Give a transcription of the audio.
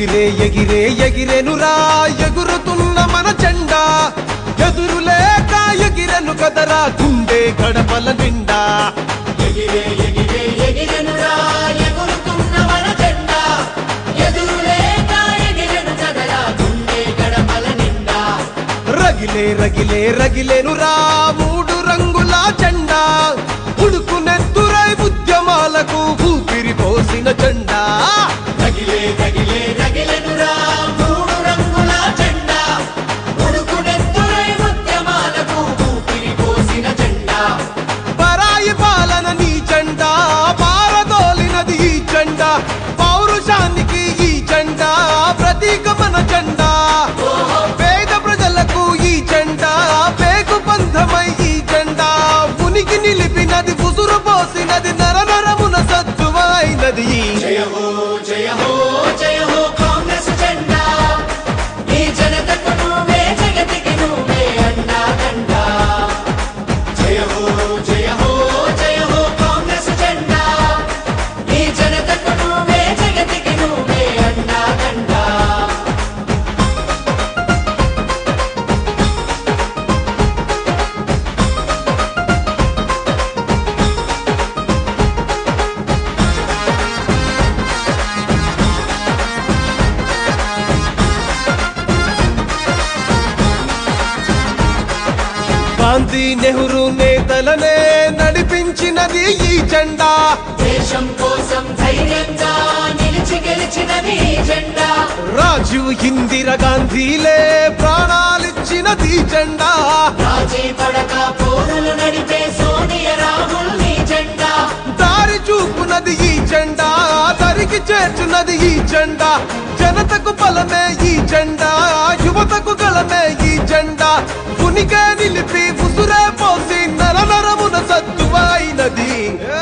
ఎగిరే ఎగిరే ఎగిరెనురా ఎగురుతున్న మన జెండా ఎదురులేక ఎగిరెను కదరా గుండె గడపల నిండా ఎగిరే ఎగిరే ఎగిరెనురా ఎగురుతున్న మన జెండా ఎదురులేక ఎగిరెను కదరా గుండె గడపల నిండా రగిలే రగిలే రగిలేనురా మూడు రంగుల జెండా ఉడుకునెత్తురై ఉద్యమాలకు ఊపిరి పోసిన జెండా రగిలే రగిలే రగిలెనురా మూడు రంగుల జెండా ఉడుకునెత్తురై ఉద్యమాలకు ఊపిరి పోసిన జెండా పరాయి పాలన నీ జెండా పారదోలినది ఈ జెండా పౌరుషానికి ఈ జెండా ప్రతీక మన జెండా పేద ప్రజలకు ఈ జెండా పేగు బంధమై ఈ జెండా ఉనికి నిలిపినది ఉసురు పోసినది నర నరమున సత్తువైనది ఈ జయ హో జయ హో జయ హో కాంగ్రెస్ జెండా ఈ జనతకు నువ్వే జగతికి నువ్వే అండా దండా జయ హో జయ హో జయ హో కాంగ్రెస్ జెండా ఈ జనతకు నువ్వే జగతికి నువ్వే అండా దండా గాంధీ నెహ్రూ నేతలనే నడిపించినది ఈ జెండా దేశం కోసం ధైర్యంగా నిలిచి గెలిచినది ఈ జెండా రాజీవ్ ఇందిరా గాంధీలే ప్రాణాలిచ్చినది ఈ జెండా రాజీ పడక పోరులు నడిపే సోనియా రాహుల్ నీ జెండా దారి చూపునది ఈ జెండా దరికి చేర్చున్నది ఈ జెండా జనతకు బలమే ఈ జెండా యువతకు గలమే ఈ జెండా ఉనికే నిలిపి ఉసురే పోసి నర నరమున సత్తువైనది